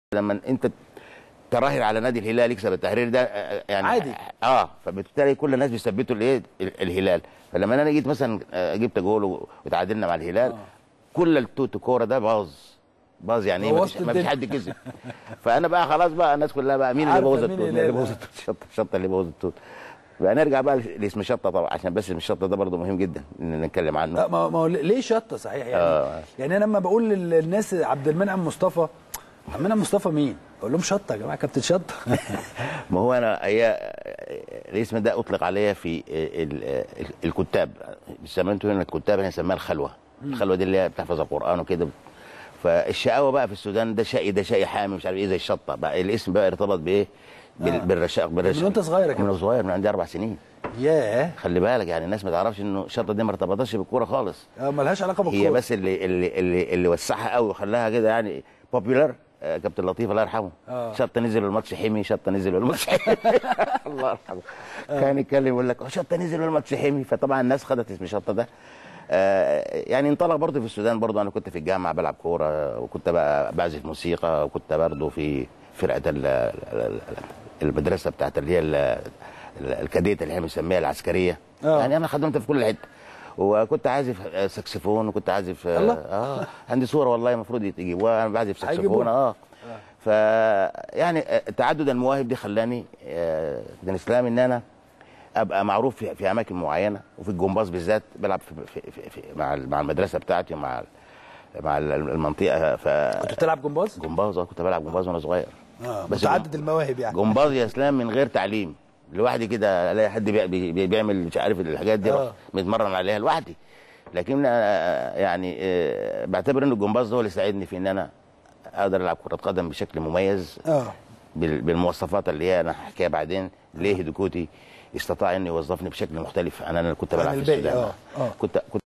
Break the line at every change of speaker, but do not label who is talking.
لما انت تراهن على نادي الهلال يكسب التحرير ده آه، يعني
عادي.
اه فبالتالي كل الناس بيثبتوا الايه ال- الهلال فلما انا جيت مثلا آه، جبت جول و- وتعادلنا مع الهلال كل التوتو كوره ده باظ باظ يعني ايه
بوظت
ما فيش
الدنيا.
حد كسب فانا بقى خلاص بقى الناس كلها بقى مين اللي
عارفة
بوظ
مين
التوت
اللي-
اللي بوظ التوت شطه شطه اللي بوظ التوت بقى نرجع بقى لاسم شطه طبعا عشان بس اسم الشطه ده برضه مهم جدا ان نتكلم عنه
لا ما ما هو ليه شطه صحيح يعني
آه.
يعني انا لما بقول للناس عبد المنعم مصطفى عبد المنعم مصطفى مين؟ اقول لهم شطه يا جماعه كابتن شطه
ما هو انا هي الاسم ده اطلق عليا في ال- ال- الكتاب بيسموه انتوا هنا الكتاب احنا بنسميها الخلوه الخلوه دي اللي هي بتحفظ القران وكده فالشقاوه بقى في السودان ده شقي ده شقي حامي مش عارف ايه زي الشطه بقى الاسم بقى ارتبط بايه؟ بال-
آه.
بالرشاق بالرشاق
من وأنت صغير يا
من
كابتن؟
وانا صغير من عندي اربع سنين
ياه
خلي بالك يعني الناس ما تعرفش انه الشطه دي ما ارتبطتش بالكوره خالص
آه، ملهاش علاقه بالكوره
هي بس اللي اللي اللي, اللي وسعها قوي وخلاها كده يعني بوبيلر كابتن لطيف الله يرحمه
آه.
شطه نزل والماتش حمي شطه نزل والماتش حمي الله يرحمه كان يتكلم يقول لك "آه، شطه نزل والماتش حمي فطبعا الناس خدت اسم شطه ده آه، يعني انطلق برضه في السودان برضه انا كنت في الجامعه بلعب كوره وكنت بقى بعزف موسيقى وكنت برضه في فرقه ال- ال- ال- المدرسه بتاعت اللي هي ال- ال- الكاديت اللي هي بنسميها العسكريه
آه.
يعني انا خدمت في كل حته وكنت عازف آه، ساكسفون وكنت عازف آه،
الله.
اه عندي صوره والله المفروض يجيبوها انا بعزف ساكسفون
هيجيبوها.
اه ف يعني آه، تعدد المواهب دي خلاني آه، كابتن اسلام ان انا ابقى معروف في, في اماكن معينه وفي الجمباز بالذات بلعب في, في, في, في مع ال- مع المدرسه بتاعتي ومع ال- مع ال- المنطقه ف
كنت بتلعب جمباز؟
جمباز آه، كنت بلعب جمباز وانا صغير
اه
بس
متعدد المواهب يعني
جمباز يا اسلام من غير تعليم لوحدي كده الاقي حد بي بي بي- بيعمل مش عارف الحاجات دي
آه.
أروح متمرن عليها لوحدي لكن آه، يعني آه، بعتبر ان الجمباز ده هو اللي ساعدني في ان انا اقدر العب كره قدم بشكل مميز
اه
بال- بالمواصفات اللي هي انا هحكيها بعدين ليه هدوكوتي استطاع انه يوظفني بشكل مختلف عن انا اللي كنت
عن
بلعب في
الباقي،
السودان
آه، آه.
كنت كنت